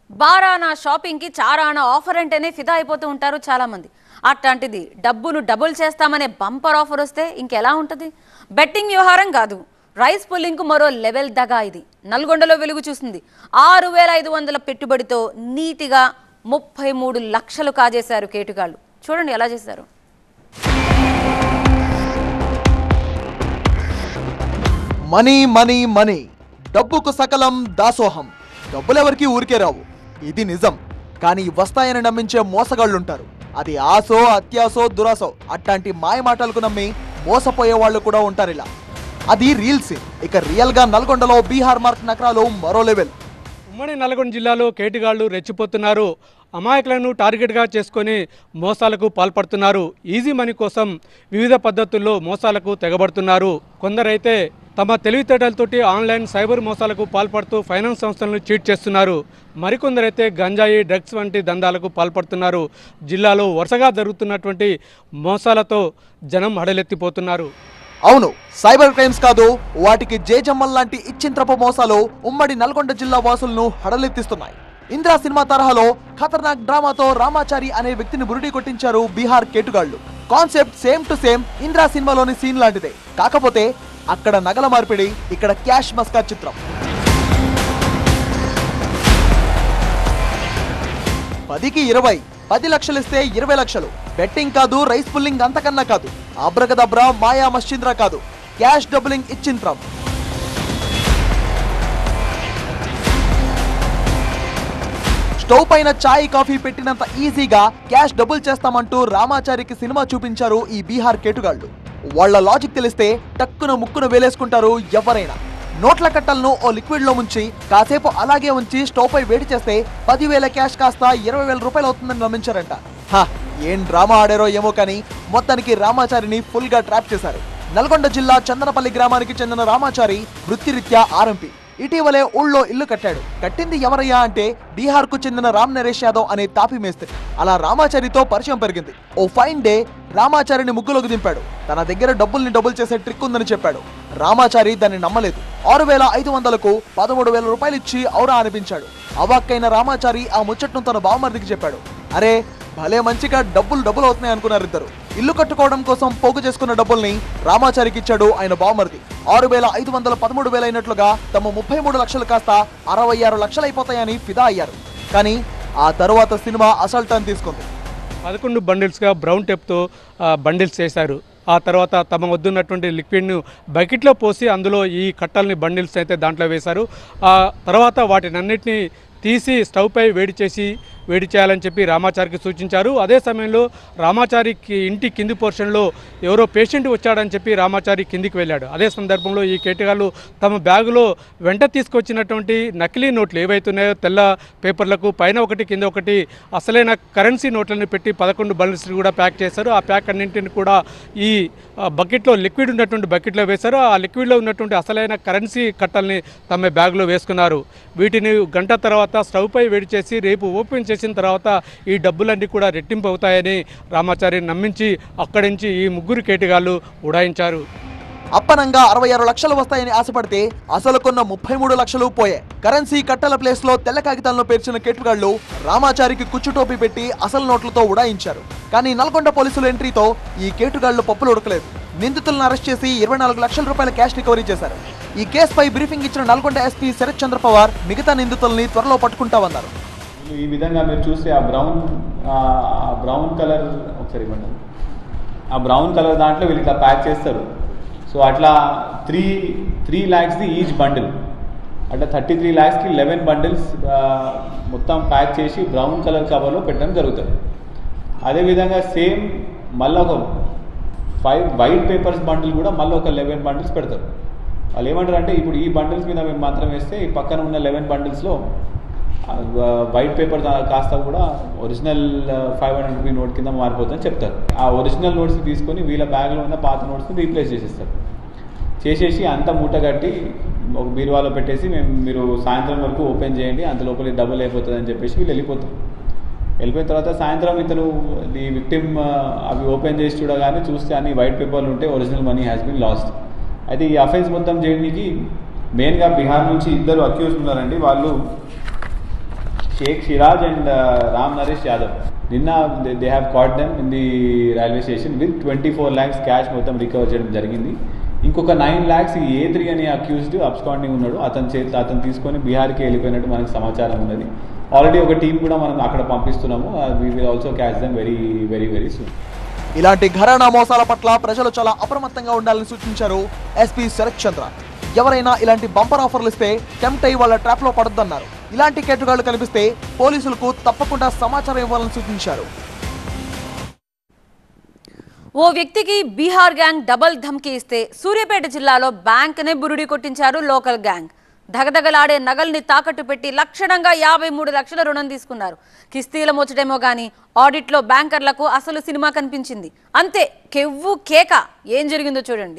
బారానా షాపింగ్కి చారానా ఆఫర్ అంటేనే ఫిదా అయిపోతూ ఉంటారు చాలామంది అట్లాంటిది డబ్బులు డబుల్ చేస్తామనే బంపర్ ఆఫర్ వస్తే ఇంకెలా ఉంటుంది బెట్టింగ్ వ్యవహారం కాదు రైస్ పుల్లింగ్కు మరో లెవెల్ దగా ఇది నల్గొండలో వెలుగు చూసింది ఆరు వేల ఐదు వందల పెట్టుబడితో నీటిగా ముప్పై మూడు లక్షలు కాజేశారు కేటుగాళ్ళు చూడండి ఎలా చేశారు మనీ మనీ మనీ డబ్బుకు సకలం దాసోహం డబ్బులెవరికి ఊరికే రావు ఇది నిజం కానీ వస్తాయని నమ్మించే మోసగాళ్ళుంటారు అది ఆసో అత్యాసో దురాసో అట్లాంటి మాయ మాటలకు నమ్మి మోసపోయే వాళ్ళు కూడా ఉంటారు ఇలా అది రీల్స్ ఇక రియల్ గా నల్గొండలో బీహార్ మార్క్ నగరాలు మరో లెవెల్ ఉమ్మడి నల్గొండ జిల్లాలో కేటుగాళ్లు రెచ్చిపోతున్నారు అమాయకులను టార్గెట్గా చేసుకొని మోసాలకు పాల్పడుతున్నారు ఈజీ మనీ కోసం వివిధ పద్ధతుల్లో మోసాలకు తెగబడుతున్నారు కొందరైతే తమ తెలివితేటలతోటి ఆన్లైన్ సైబర్ మోసాలకు పాల్పడుతూ ఫైనాన్స్ సంస్థలను చీట్ చేస్తున్నారు మరికొందరైతే గంజాయి డ్రగ్స్ వంటి దందాలకు పాల్పడుతున్నారు జిల్లాలో వరుసగా జరుగుతున్నటువంటి మోసాలతో జనం హడలెత్తిపోతున్నారు అవును సైబర్ క్రైమ్స్ కాదు వాటికి జేజమ్మల్ లాంటి ఇచ్చింత్రప మోసాలు ఉమ్మడి నల్గొండ జిల్లా వాసులను హడలెత్తిస్తున్నాయి ఇంద్రా సినిమా తరహాలో ఖతర్నాక్ డ్రామాతో రామాచారి అనే వ్యక్తిని బురుడి కొట్టించారు బీహార్ కేటుగాళ్లు concept same to same Indra సినిమాలోని సీన్ లాంటిదే కాకపోతే అక్కడ నగల మార్పిడి ఇక్కడ క్యాష్ మస్కా చిత్రం పదికి ఇరవై పది లక్షలు ఇస్తే ఇరవై లక్షలు బెట్టింగ్ కాదు రైస్ పుల్లింగ్ అంతకన్నా కాదు అబ్రగదబ్రా మాయా మశ్చింద్ర కాదు క్యాష్ డబులింగ్ ఇచ్చింత్రం స్టవ్ పైన చాయ్ కాఫీ పెట్టినంత ఈజీగా క్యాష్ డబుల్ చేస్తామంటూ రామాచారికి సినిమా చూపించారు ఈ బీహార్ కేటుగాళ్లు వాళ్ళ లాజిక్ తెలిస్తే టక్కున ముక్కున వేలేసుకుంటారు ఎవరైనా నోట్ల కట్టలను ఓ లిక్విడ్ లో ముంచి కాసేపు అలాగే ఉంచి స్టవ్ పై వేడి చేస్తే పదివేల క్యాష్ కాస్త ఇరవై వేల రూపాయలు అవుతుందని నమ్మించారంట హా ఏం డ్రామా ఆడారో ఏమో కానీ మొత్తానికి రామాచారిని ఫుల్ గా ట్రాప్ చేశారు నల్గొండ జిల్లా చందనపల్లి గ్రామానికి చెందిన రామాచారి వృత్తిరీత్యా ఆర్ఎంపీ ఇటీవలే ఊళ్ళో ఇల్లు కట్టాడు కట్టింది ఎవరయ్యా అంటే బీహార్ కు చెందిన రామ్ నరేష్ యాదవ్ అనే తాపి మేస్త్రి అలా రామాచారితో పరిచయం పెరిగింది ఓ ఫైన్ డే రామాచారిని ముగ్గులోకి దింపాడు తన దగ్గర డబ్బుల్ని డబుల్ చేసే ట్రిక్ ఉందని చెప్పాడు రామాచారి దాన్ని నమ్మలేదు ఆరు వేల ఐదు వందలకు పదమూడు వేల రూపాయలు ఇచ్చి ఔరా అనిపించాడు అవాక్కైన రామాచారి ఆ ముచ్చట్ను తన బావమరిదికి చెప్పాడు అరే భలే మంచిగా డబ్బులు డబ్బులు అవుతున్నాయి అనుకున్నారు ఇద్దరు ఇల్లు కట్టుకోవడం కోసం పోగు చేసుకున్న డబ్బుల్ని రామాచారికి ఇచ్చాడు ఆయన బావమరిది ఆరు వేల ఐదు వందల పదమూడు వేలు అయినట్లుగా తమ ముప్పై మూడు లక్షలు కాస్త అరవై ఆరు లక్షలు అయిపోతాయని ఫిదా అయ్యారు కానీ ఆ తరువాత సినిమా అసలు టర్న్ తీసుకుంది పదకొండు బండిల్స్గా బ్రౌన్ టేప్తో ఆ, బండిల్స్ చేశారు ఆ తర్వాత తమ వద్దున్నటువంటి లిక్విడ్ను బకెట్లో పోసి అందులో ఈ కట్టల్ని బండిల్స్ అయితే దాంట్లో వేశారు ఆ తర్వాత వాటినన్నిటిని తీసి స్టవ్పై వేడి చేసి వేడి చేయాలని చెప్పి రామాచారికి సూచించారు అదే సమయంలో రామాచారికి ఇంటి కింది పోర్షన్లో ఎవరో పేషెంట్ వచ్చాడని చెప్పి రామాచారి కిందికి వెళ్ళాడు అదే సందర్భంలో ఈ కేటగాళ్ళు తమ బ్యాగులో వెంట తీసుకొచ్చినటువంటి నకిలీ నోట్లు ఏవైతున్నాయో తెల్ల పేపర్లకు పైన ఒకటి కింద ఒకటి అసలైన కరెన్సీ నోట్లను పెట్టి పదకొండు బల్స్ కూడా ప్యాక్ చేశారు ఆ ప్యాక్ అన్నింటిని కూడా ఈ ఆ, బకెట్లో లిక్విడ్ ఉన్నటువంటి బకెట్లో వేశారు ఆ లిక్విడ్లో ఉన్నటువంటి అసలైన కరెన్సీ కట్టల్ని తమ బ్యాగ్లో వేసుకున్నారు వీటిని గంట తర్వాత స్టవ్పై వేడి చేసి రేపు ఓపెన్ చేసిన తర్వాత ఈ డబ్బులన్నీ కూడా రెట్టింపు అవుతాయని రామాచారి నమ్మించి అక్కడి నుంచి ఈ ముగ్గురు కేటగాళ్ళు ఉడాయించారు అప్పనంగా అరవై ఆరు లక్షలు వస్తాయని ఆశపడితే అసలు కొన్న ముప్పై మూడు లక్షలు పోయాయి కరెన్సీ కట్టల ప్లేస్ లో తెల్ల కాగితాలను పేర్చిన కేటుగాళ్లు రామాచారికి కుచ్చుటోపీ పెట్టి అసలు నోట్లతో ఉడాయించారు కానీ నల్గొండ పోలీసుల ఎంట్రీతో ఈ కేటుగాళ్లు పప్పులు ఉడకలేదు నిందితులను అరెస్ట్ చేసి ఇరవై నాలుగు లక్షల రూపాయల క్యాష్ రికవరీ చేశారు ఈ కేసుపై బ్రీఫింగ్ ఇచ్చిన నల్గొండ ఎస్పీ శరత్ చంద్ర పవార్ మిగతా నిందితుల్ని త్వరలో పట్టుకుంటామన్నారు ఈ విధంగా మీరు చూస్తే ఆ బ్రౌన్ ఆ బ్రౌన్ కలర్ ఒకసారి ఇవ్వండి ఆ బ్రౌన్ కలర్ దాంట్లో వీళ్ళు ఇట్లా ప్యాక్ చేస్తారు సో అట్లా త్రీ త్రీ ల్యాక్స్ది ఈచ్ బండిల్ అంటే థర్టీ త్రీ ల్యాక్స్కి లెవెన్ బండిల్స్ మొత్తం ప్యాక్ చేసి బ్రౌన్ కలర్ కవర్లో పెట్టడం జరుగుతుంది అదేవిధంగా సేమ్ మళ్ళీ ఒక ఫైవ్ వైట్ పేపర్స్ బండిల్ కూడా మళ్ళీ ఒక లెవెన్ బండిల్స్ పెడతారు వాళ్ళు ఏమంటారు అంటే ఇప్పుడు ఈ బండిల్స్ మీద మేము మాత్రం వేస్తే ఈ పక్కన ఉన్న లెవెన్ బండిల్స్లో వైట్ పేపర్ కాస్త కూడా original five hundred rupee note కింద మారిపోతుందని చెప్తారు ఆ ఒరిజినల్ నోట్స్ తీసుకొని వీళ్ళ బ్యాగ్లో ఉన్న పాత నోట్స్ని రీప్లేస్ చేసేస్తారు చేసేసి అంత మూట కట్టి ఒక బీరువాలో పెట్టేసి మేము మీరు సాయంత్రం వరకు ఓపెన్ చేయండి అంత లోపల డబుల్ అయిపోతుంది అని చెప్పేసి వీళ్ళు వెళ్ళిపోతారు వెళ్ళిపోయిన తర్వాత సాయంత్రం ఇతను ఈ విక్టిమ్ అవి ఓపెన్ చేసి చూడగానే చూస్తే అన్ని వైట్ పేపర్లు ఉంటే original money has been lost అయితే ఈ అఫెన్స్ మొత్తం చేయడానికి మెయిన్గా బీహార్ నుంచి ఇద్దరు అక్యూజ్ ఉన్నారండి వాళ్ళు షేక్ షిరాజ్ అండ్ రామ్ నరేష్ యాదవ్ నిన్న they have caught them in the railway station with twenty four lakhs cash మొత్తం రికవర్ చేయడం జరిగింది ఇంకొక నైన్ ల్యాక్స్ ఈ ఏ త్రీ అనే అక్యూజ్డ్ అబ్స్కాండింగ్ ఉన్నాడు అతని చేతి అతను తీసుకొని బీహార్కి వెళ్ళిపోయినట్టు మనకు సమాచారం ఉన్నది ఆల్రెడీ ఒక టీం కూడా మనం అక్కడ పంపిస్తున్నాము we will also catch them very very very soon ఇలాంటి ఘరానా మోసాల పట్ల ప్రజలు చాలా అప్రమత్తంగా ఉండాలని సూచించారు ఎస్పీ శరత్ చంద్ర ఎవరైనా ఇలాంటి బంపర్ ఆఫర్లు ఇస్తే టెంప్ట్ అయి వాళ్ళ ట్రాప్ లో పడొద్దన్నారు ఇలాంటి కేటుగాళ్లు కనిపిస్తే పోలీసులకు తప్పకుండా సమాచారం ఇవ్వాలని సూచించారు ఓ వ్యక్తికి బీహార్ గ్యాంగ్ డబల్ ధమ్కి ఇస్తే సూర్యాపేట జిల్లాలో బ్యాంక్నే బురుడి కొట్టించారు లోకల్ గ్యాంగ్ దగదగలాడే నగల్ని తాకట్టు పెట్టి లక్షణంగా యాభై మూడు లక్షల రుణం తీసుకున్నారు కిస్తీల ముచ్చటేమో గానీ ఆడిట్లో బ్యాంకర్లకు అసలు సినిమా కనిపించింది అంతే కెవ్వు కేక ఏం జరిగిందో చూడండి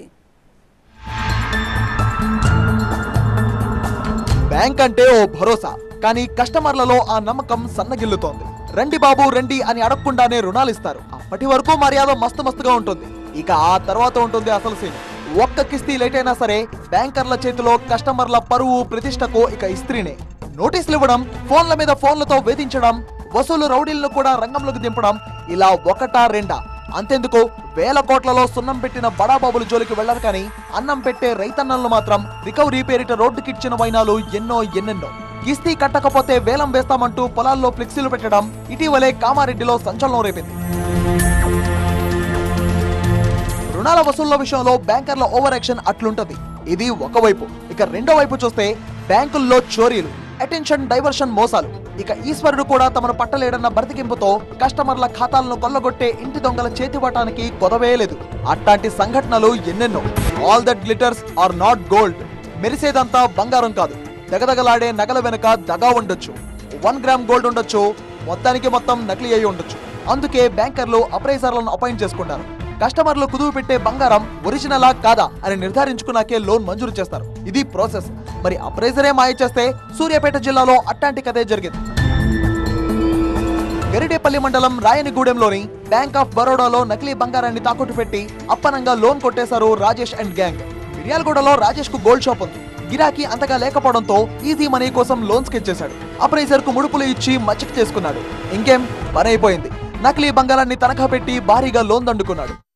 బ్యాంక్ అంటే ఓ భరోసా కానీ కస్టమర్లలో ఆ నమ్మకం సన్నగిల్లుతోంది రండి బాబు రండి అని అడగకుండానే రుణాలు ఇస్తారు అప్పటి వరకు మర్యాద మస్తు మస్తుగా ఉంటుంది ఇక ఆ తర్వాత ఉంటుంది అసలు సీన్ ఒక్క కిస్తీ లేట్ అయినా సరే బ్యాంకర్ల చేతిలో కస్టమర్ల పరువు ప్రతిష్టకు ఇక ఇస్త్రీనే నోటీసులు ఇవ్వడం ఫోన్ల మీద ఫోన్లతో వేధించడం వసూలు రౌడీలను కూడా రంగంలోకి దింపడం ఇలా ఒకటా రెండా అంతెందుకు వేల కోట్లలో సున్నం పెట్టిన బడాబాబుల జోలికి వెళ్లరు కానీ అన్నం పెట్టే రైతన్నలను మాత్రం రికవరీ పేరిట రోడ్డుకిచ్చిన వైనాలు ఎన్నో ఎన్నెన్నో కిస్తీ కట్టకపోతే వేలం వేస్తామంటూ పొలాల్లో ఫ్లెక్సీలు పెట్టడం ఇటీవలే కామారెడ్డిలో సంచలనం రేపింది రుణాల వసూళ్ల విషయంలో బ్యాంకర్ల ఓవర్ యాక్షన్ అట్లుంటది ఇది ఒకవైపు ఇక రెండో వైపు చూస్తే బ్యాంకుల్లో చోరీలు అటెన్షన్ డైవర్షన్ మోసాలు ఇక ఈశ్వరుడు కూడా తమను పట్టలేడన్న బతికింపుతో కస్టమర్ల ఖాతాలను కొల్లగొట్టే ఇంటి దొంగల చేతివాటానికి కొదవేయలేదు అట్లాంటి సంఘటనలు ఎన్నెన్నో all that glitters are not gold మెరిసేదంతా బంగారం కాదు దగదగలాడే నగల వెనుక దగా ఉండొచ్చు వన్ గ్రామ్ గోల్డ్ ఉండొచ్చు మొత్తానికి మొత్తం నకిలీ అయి ఉండొచ్చు అందుకే బ్యాంకర్లు అప్రైజర్లను అపాయింట్ చేసుకుంటారు కస్టమర్లు కుదువు పెట్టే బంగారం ఒరిజినలా కాదా అని నిర్ధారించుకున్నాకే లోన్ మంజూరు చేస్తారు ఇది ప్రాసెస్ మరి అప్రైజరే మాయ చేస్తే సూర్యాపేట జిల్లాలో అట్లాంటి కథే జరిగింది గరిడేపల్లి మండలం రాయనిగూడెంలోని బ్యాంక్ ఆఫ్ బరోడాలో నకిలీ బంగారాన్ని తాకట్టు పెట్టి అప్పనంగా లోన్ కొట్టేశారు రాజేష్ అండ్ గ్యాంగ్ మిర్యాలగూడలో రాజేష్ కు గోల్డ్ షాప్ ఉంది గిరాకీ అంతగా లేకపోవడంతో ఈజీ మనీ కోసం లోన్స్ ఇచ్చేశాడు అప్రైజర్ కు ముడుపులు ఇచ్చి మచ్చిక చేసుకున్నాడు ఇంకేం పని అయిపోయింది నకిలీ బంగారాన్ని తనఖా పెట్టి భారీగా లోన్ దండుకున్నాడు